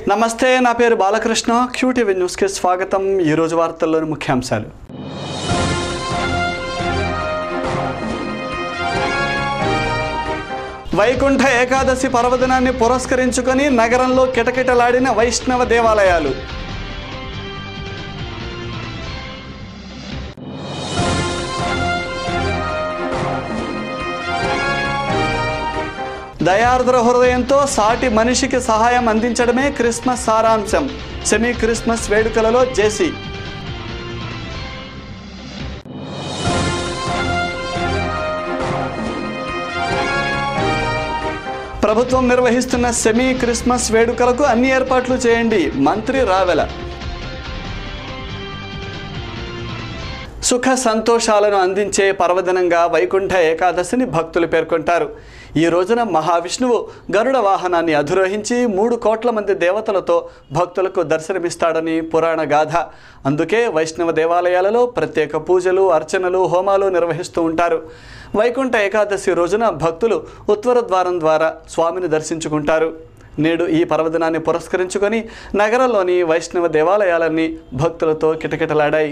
నమస్తే నా పేరు బాలకృష్ణ క్యూటీవీ న్యూస్కి స్వాగతం ఈరోజు వార్తల్లోని ముఖ్యాంశాలు వైకుంఠ ఏకాదశి పర్వదినాన్ని పురస్కరించుకొని నగరంలో కిటకిటలాడిన వైష్ణవ దేవాలయాలు దయార్ద్ర హృదయంతో సాటి మనిషికి సహాయం అందించడమే క్రిస్మస్ సారాంశం సెమీ క్రిస్మస్ వేడుకలలో జేసీ ప్రభుత్వం నిర్వహిస్తున్న సెమీ క్రిస్మస్ వేడుకలకు అన్ని ఏర్పాట్లు చేయండి మంత్రి రావెల సుఖ సంతోషాలను అందించే పర్వదినంగా వైకుంఠ ఏకాదశిని భక్తులు పేర్కొంటారు ఈ రోజున మహావిష్ణువు గరుడ వాహనాన్ని అధిరోహించి మూడు కోట్ల మంది దేవతలతో భక్తులకు దర్శనమిస్తాడని పురాణ గాథ అందుకే వైష్ణవ దేవాలయాలలో ప్రత్యేక పూజలు అర్చనలు హోమాలు నిర్వహిస్తూ ఉంటారు వైకుంఠ ఏకాదశి రోజున భక్తులు ఉత్తర ద్వారం ద్వారా స్వామిని దర్శించుకుంటారు నేడు ఈ పర్వదినాన్ని పురస్కరించుకొని నగరంలోని వైష్ణవ దేవాలయాలన్నీ భక్తులతో కిటకిటలాడాయి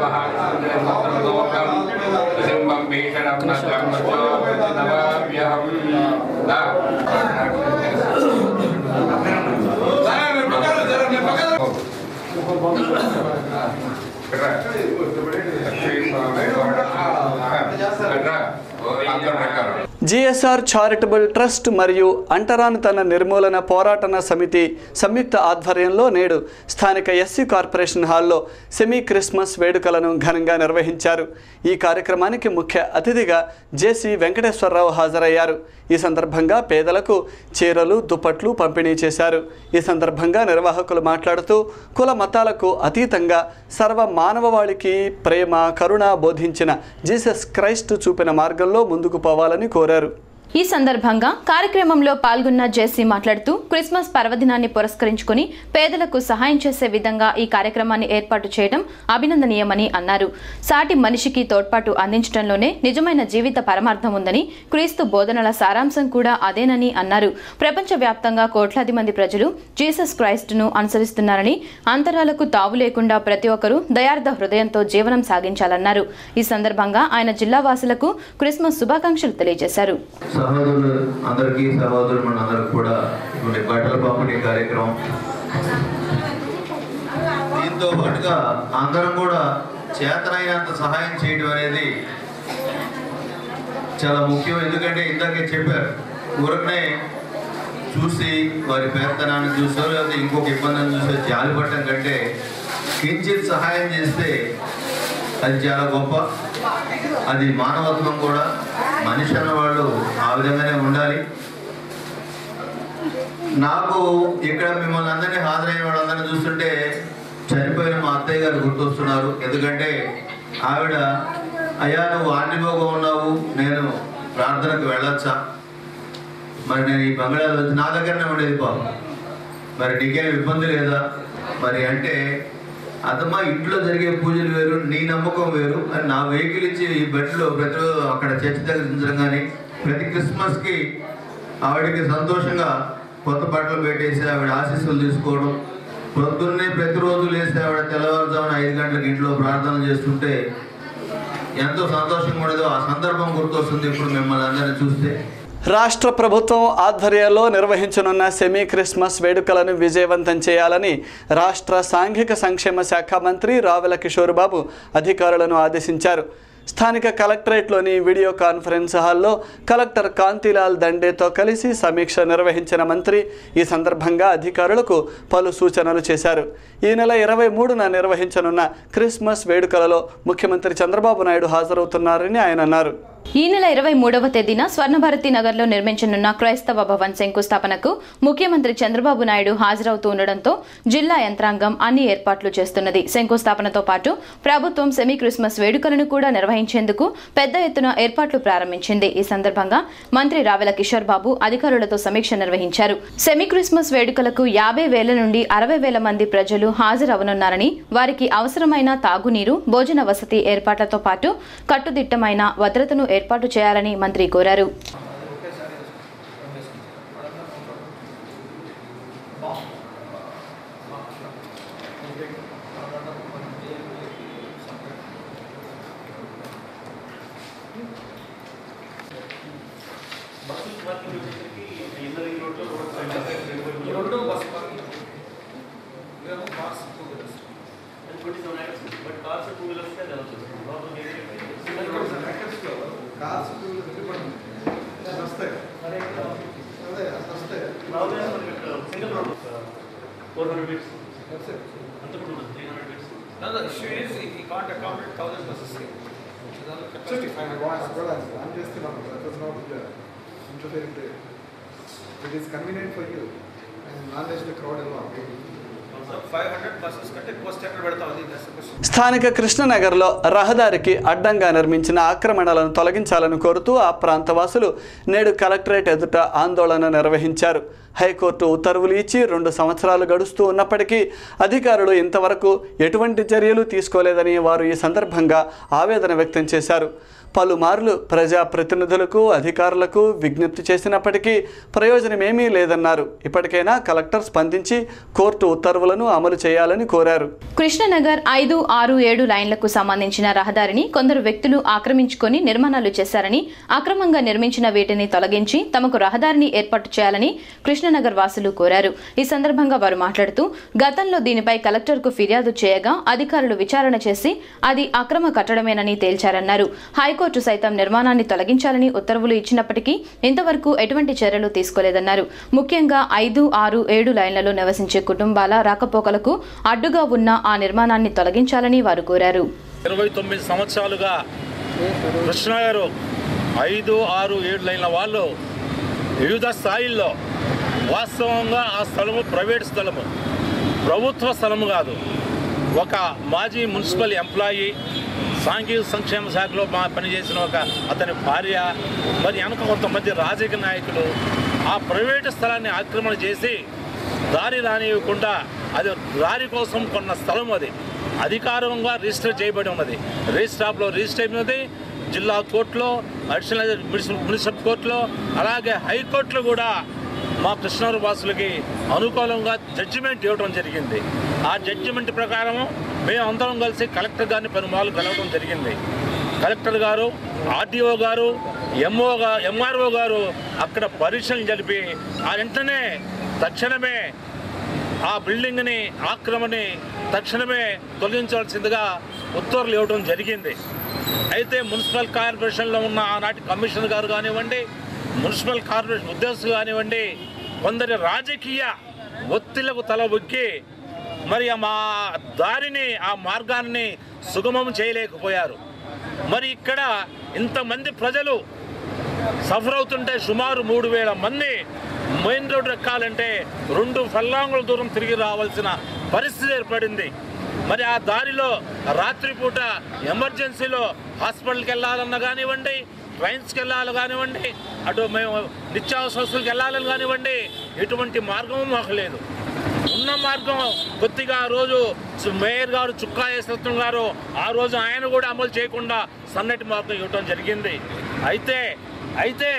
महालोकं सिंहं भीषणं नद्रं नवाभ्यहं అందరూ జిఎస్ఆర్ చారిటబుల్ ట్రస్ట్ మరియు అంటరానితన నిర్మూలన పోరాటన సమితి సంయుక్త ఆధ్వర్యంలో నేడు స్థానిక ఎస్సీ కార్పొరేషన్ హాల్లో సెమీ క్రిస్మస్ వేడుకలను ఘనంగా నిర్వహించారు ఈ కార్యక్రమానికి ముఖ్య అతిథిగా జేసీ వెంకటేశ్వరరావు హాజరయ్యారు ఈ సందర్భంగా పేదలకు చీరలు దుప్పట్లు పంపిణీ చేశారు ఈ సందర్భంగా నిర్వాహకులు మాట్లాడుతూ కుల మతాలకు అతీతంగా సర్వ మానవవాళికి ప్రేమ కరుణ బోధించిన జీసస్ క్రైస్ట్ చూపిన మార్గంలో ముందుకు పోవాలని కోరారు ఈ సందర్భంగా కార్యక్రమంలో పాల్గొన్న జెస్సీ మాట్లాడుతూ క్రిస్మస్ పర్వదినాన్ని పురస్కరించుకుని పేదలకు సహాయం చేసే విధంగా ఈ కార్యక్రమాన్ని ఏర్పాటు చేయడం అభినందనీయమని అన్నారు సాటి మనిషికి తోడ్పాటు అందించడంలోనే నిజమైన జీవిత పరమార్థం ఉందని క్రీస్తు బోధనల సారాంశం కూడా అదేనని అన్నారు ప్రపంచవ్యాప్తంగా కోట్లాది మంది ప్రజలు జీసస్ క్రైస్ట్ను అనుసరిస్తున్నారని అంతరాలకు తావు లేకుండా ప్రతి ఒక్కరూ దయార్థ హృదయంతో జీవనం సాగించాలన్నారు ఈ సందర్భంగా ఆయన జిల్లా వాసులకు క్రిస్మస్ శుభాకాంక్షలు తెలియజేశారు సహోదరులు అందరికీ సహోదరులు మనందరికి కూడా ఇటువంటి బట్టల పంపిణీ కార్యక్రమం దీంతో పాటుగా అందరం కూడా చేతనైనంత సహాయం చేయడం అనేది చాలా ముఖ్యం ఎందుకంటే ఇందాకే చెప్పారు ఊరకనే చూసి వారి పేదతనాన్ని చూసో లేదా ఇంకొక ఇబ్బందిని చూసో జాలి పడటం కంటే కించిత్ సహాయం చేస్తే అది చాలా గొప్ప అది మానవత్వం కూడా మనిషి అన్నవాళ్ళు ఆ విధంగానే ఉండాలి నాకు ఇక్కడ మిమ్మల్ని అందరినీ హాజరైన వాళ్ళందరినీ చూస్తుంటే చనిపోయిన మా అత్తయ్య గారు గుర్తొస్తున్నారు ఎందుకంటే ఆవిడ అయ్యా నువ్వు ఆండిపోగా ఉన్నావు నేను ప్రార్థనకు వెళ్ళొచ్చా మరి నేను ఈ బంగాళాలు వచ్చి నా దగ్గరనే ఉండేది పాపం మరి నీకేం ఇబ్బంది లేదా మరి అంటే అతమ్మా ఇంట్లో జరిగే పూజలు వేరు నీ నమ్మకం వేరు అని నా వెహికల్ ఇచ్చి ఈ బెడ్లో ప్రతిరోజు అక్కడ చర్చి దగ్గర దించడం కానీ ప్రతి క్రిస్మస్కి ఆవిడకి సంతోషంగా కొత్త బట్టలు పెట్టేసి ఆవిడ ఆశీస్సులు తీసుకోవడం పొద్దున్నే ప్రతిరోజు లేసి ఆవిడ తెల్లవారుజామున ఐదు గంటలకు ఇంట్లో ప్రార్థన చేస్తుంటే ఎంతో సంతోషంగా ఉండేదో ఆ సందర్భం గుర్తొస్తుంది ఇప్పుడు మిమ్మల్ని అందరినీ చూస్తే రాష్ట్ర ప్రభుత్వం ఆధ్వర్యంలో నిర్వహించనున్న సెమీ క్రిస్మస్ వేడుకలను విజయవంతం చేయాలని రాష్ట్ర సాంఘిక సంక్షేమ శాఖ మంత్రి రావెల కిషోర్ బాబు అధికారులను ఆదేశించారు స్థానిక కలెక్టరేట్లోని వీడియో కాన్ఫరెన్స్ హాల్లో కలెక్టర్ కాంతిలాల్ దండేతో కలిసి సమీక్ష నిర్వహించిన మంత్రి ఈ సందర్భంగా అధికారులకు పలు సూచనలు చేశారు ఈ నెల ఇరవై మూడున నిర్వహించనున్న క్రిస్మస్ వేడుకలలో ముఖ్యమంత్రి చంద్రబాబు నాయుడు హాజరవుతున్నారని ఆయన అన్నారు ఈ నెల ఇరవై మూడవ తేదీన స్వర్ణభారతి నగర్లో నిర్మించనున్న క్రైస్తవ భవన్ శంకుస్థాపనకు ముఖ్యమంత్రి చంద్రబాబు నాయుడు హాజరవుతూ ఉండడంతో జిల్లా యంత్రాంగం అన్ని ఏర్పాట్లు చేస్తున్నది శంకుస్థాపనతో పాటు ప్రభుత్వం సెమీ క్రిస్మస్ వేడుకలను కూడా నిర్వహించేందుకు పెద్ద ఎత్తున ఏర్పాట్లు ప్రారంభించింది ఈ సందర్భంగా మంత్రి రావెల కిషోర్ బాబు అధికారులతో సమీక్ష నిర్వహించారు సెమీ క్రిస్మస్ వేడుకలకు యాభై వేల నుండి అరవై వేల మంది ప్రజలు హాజరవనున్నారని వారికి అవసరమైన తాగునీరు భోజన వసతి ఏర్పాట్లతో పాటు కట్టుదిట్టమైన భద్రతను ఏర్పాటు చేయాలని మంత్రి కోరారు No, the issue is if he can't accommodate thousand buses here. Justify my voice. I'm just, you know, that was not uh, interfering to it. It is convenient for you and manage the crowd along. So five hundred buses కంటే ఎక్కువ వస్తే ఎక్కడ పెడతావు అది that's the question. స్థానిక కృష్ణనగర్లో రహదారికి అడ్డంగా నిర్మించిన ఆక్రమణలను తొలగించాలని కోరుతూ ఆ ప్రాంతవాసులు నేడు కలెక్టరేట్ ఎదుట ఆందోళన నిర్వహించారు హైకోర్టు ఉత్తర్వులు ఇచ్చి రెండు సంవత్సరాలు గడుస్తూ ఉన్నప్పటికీ అధికారులు ఇంతవరకు ఎటువంటి చర్యలు తీసుకోలేదని వారు ఈ సందర్భంగా ఆవేదన వ్యక్తం చేశారు పలుమార్లు ప్రజాప్రతినిధులకు అధికారులకు విజ్ఞప్తి చేసినప్పటికీ ప్రయోజనమేమీ లేదన్నారు ఇప్పటికైనా కలెక్టర్ స్పందించి కోర్టు ఉత్తర్వులను అమలు చేయాలని కోరారు కృష్ణనగర్ ఐదు ఆరు ఏడు లైన్లకు సంబంధించిన రహదారిని కొందరు వ్యక్తులు ఆక్రమించుకొని నిర్మాణాలు చేశారని అక్రమంగా నిర్మించిన వీటిని తొలగించి తమకు రహదారిని ఏర్పాటు చేయాలని కృష్ణనగర్ వాసులు కోరారు ఈ సందర్భంగా వారు మాట్లాడుతూ గతంలో దీనిపై కలెక్టర్కు ఫిర్యాదు చేయగా అధికారులు విచారణ చేసి అది అక్రమ కట్టడమేనని తేల్చారన్నారు హైకోర్టు సైతం నిర్మాణాన్ని తొలగించాలని ఉత్తర్వులు ఇచ్చినప్పటికీ ఇంతవరకు ఎటువంటి చర్యలు తీసుకోలేదన్నారు ముఖ్యంగా ఐదు ఆరు ఏడు లైన్లలో నివసించే కుటుంబాల రాకపోకలకు అడ్డుగా ఉన్న ఆ నిర్మాణాన్ని తొలగించాలని వారు కోరారు ఇరవై తొమ్మిది సంవత్సరాలుగా కృష్ణ గారు ఐదు ఆరు ఏడు లైన్ల వాళ్ళు వివిధ స్థాయిల్లో వాస్తవంగా ఆ స్థలము ప్రైవేట్ స్థలము ప్రభుత్వ స్థలము కాదు ఒక మాజీ మున్సిపల్ ఎంప్లాయీ సాంఘిక సంక్షేమ శాఖలో మా పనిచేసిన ఒక అతని భార్య మరి వెనక కొంతమంది రాజకీయ నాయకులు ఆ ప్రైవేటు స్థలాన్ని ఆక్రమణ చేసి దారి రానివ్వకుండా అది దారి కోసం కొన్న స్థలం అది అధికారంగా రిజిస్టర్ చేయబడి ఉన్నది రిజిస్ట్రాప్లో రిజిస్టర్ అయినది జిల్లా కోర్టులో అడిషనల్ మున్సిపల్ మున్సిపల్ కోర్టులో అలాగే హైకోర్టులో కూడా మా కృష్ణారు వాసులకి అనుకూలంగా జడ్జిమెంట్ ఇవ్వడం జరిగింది ఆ జడ్జిమెంట్ ప్రకారం మేము అందరం కలిసి కలెక్టర్ గారిని పలుమార్లు కలవడం జరిగింది కలెక్టర్ గారు ఆర్డీఓ గారు ఎంఓ గా ఎంఆర్ఓ గారు అక్కడ పరీక్షలు జరిపి ఆ వెంటనే తక్షణమే ఆ బిల్డింగ్ని ఆక్రమణని తక్షణమే తొలగించవలసిందిగా ఉత్తర్వులు ఇవ్వడం జరిగింది అయితే మున్సిపల్ కార్పొరేషన్లో ఉన్న ఆనాటి కమిషనర్ గారు కానివ్వండి మున్సిపల్ కార్పొరేషన్ ఉద్యోగస్తులు కానివ్వండి కొందరి రాజకీయ ఒత్తిళ్లకు తల ఒగ్గి మరి ఆ మా దారిని ఆ మార్గాన్ని సుగమం చేయలేకపోయారు మరి ఇక్కడ ఇంతమంది ప్రజలు సఫర్ అవుతుంటే సుమారు మూడు వేల మంది మెయిన్ రోడ్డు ఎక్కాలంటే రెండు ఫల్లాంగుల దూరం తిరిగి రావాల్సిన పరిస్థితి ఏర్పడింది మరి ఆ దారిలో రాత్రిపూట ఎమర్జెన్సీలో హాస్పిటల్కి వెళ్ళాలన్నా కానివ్వండి ట్రైన్స్కి వెళ్ళాలి కానివ్వండి అటు మేము నిత్యావసర వస్తువులకు వెళ్ళాలని కానివ్వండి ఎటువంటి మార్గము మాకు లేదు ఉన్న మార్గం కొద్దిగా ఆ రోజు సు- మేయర్ గారు చుక్కా సత్యం గారు ఆ రోజు ఆయన కూడా అమలు చేయకుండా సన్నటి మార్గం ఇవ్వడం జరిగింది అయితే అయితే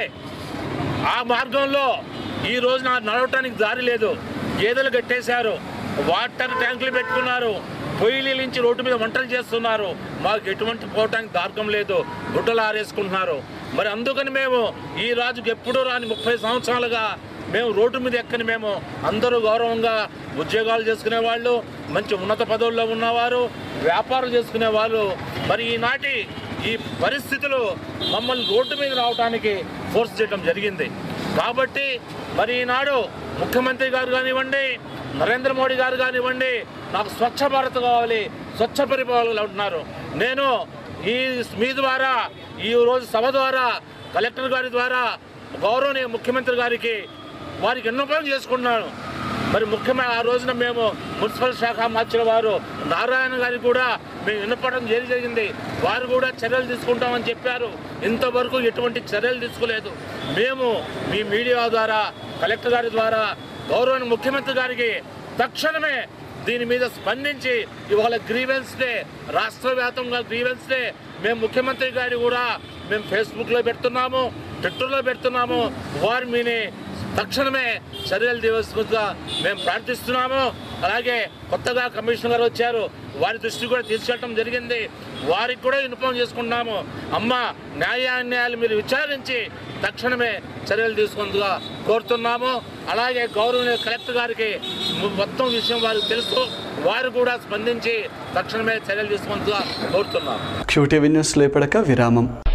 ఆ మార్గంలో ఈ రోజు నా నడవటానికి దారి లేదు గేదెలు కట్టేశారు వాటర్ ట్యాంకులు పెట్టుకున్నారు పొయ్యిల నుంచి రోడ్డు మీద వంటలు చేస్తున్నారు మాకు ఎటువంటి పోవటానికి దార్గం లేదు గుడ్డలు ఆరేసుకుంటున్నారు మరి అందుకని మేము ఈ రాజుకు ఎప్పుడూ రాని ముప్పై సంవత్సరాలుగా మేము రోడ్డు మీద ఎక్కని మేము అందరూ గౌరవంగా ఉద్యోగాలు చేసుకునే వాళ్ళు మంచి ఉన్నత పదవుల్లో ఉన్నవారు వ్యాపారాలు చేసుకునే వాళ్ళు మరి ఈనాటి ఈ పరిస్థితులు మమ్మల్ని రోడ్డు మీద రావడానికి ఫోర్స్ చేయడం జరిగింది కాబట్టి మరి ఈనాడు ముఖ్యమంత్రి గారు కానివ్వండి నరేంద్ర మోడీ గారు కానివ్వండి నాకు స్వచ్ఛ భారత్ కావాలి స్వచ్ఛ పరిపాలన అంటున్నారు నేను ఈ మీ ద్వారా ఈ రోజు సభ ద్వారా కలెక్టర్ గారి ద్వారా గౌరవనీయ ముఖ్యమంత్రి గారికి వారికి ఎన్నో పనులు చేసుకున్నాను మరి ముఖ్యమైన ఆ రోజున మేము మున్సిపల్ శాఖ మార్చిన వారు నారాయణ గారికి కూడా మేము వినపడడం జరి జరిగింది వారు కూడా చర్యలు తీసుకుంటామని చెప్పారు ఇంతవరకు ఎటువంటి చర్యలు తీసుకోలేదు మేము మీ మీడియా ద్వారా కలెక్టర్ గారి ద్వారా గౌరవ ముఖ్యమంత్రి గారికి తక్షణమే దీని మీద స్పందించి ఇవాళ గ్రీవెన్స్ డే రాష్ట్ర వ్యాప్తంగా గ్రీవెన్స్ డే మేము ముఖ్యమంత్రి గారి కూడా మేము ఫేస్బుక్లో పెడుతున్నాము ట్విట్టర్లో పెడుతున్నాము వారి మీని తక్షణమే చర్యలు తీసుకోగా మేము ప్రార్థిస్తున్నాము అలాగే కొత్తగా కమిషనర్ గారు వచ్చారు వారి దృష్టి కూడా తీసుకెళ్ళడం జరిగింది వారికి కూడా ఇన్ఫార్మ్ చేసుకుంటున్నాము అమ్మ న్యాయాన్యాయాలు మీరు విచారించి తక్షణమే చర్యలు తీసుకుందిగా కోరుతున్నాము అలాగే గౌరవనీయ కలెక్టర్ గారికి మొత్తం విషయం వారికి తెలుసు వారు కూడా స్పందించి తక్షణమే చర్యలు తీసుకుందిగా కోరుతున్నాము క్యూటీవీ న్యూస్లో ఇప్పటిక విరామం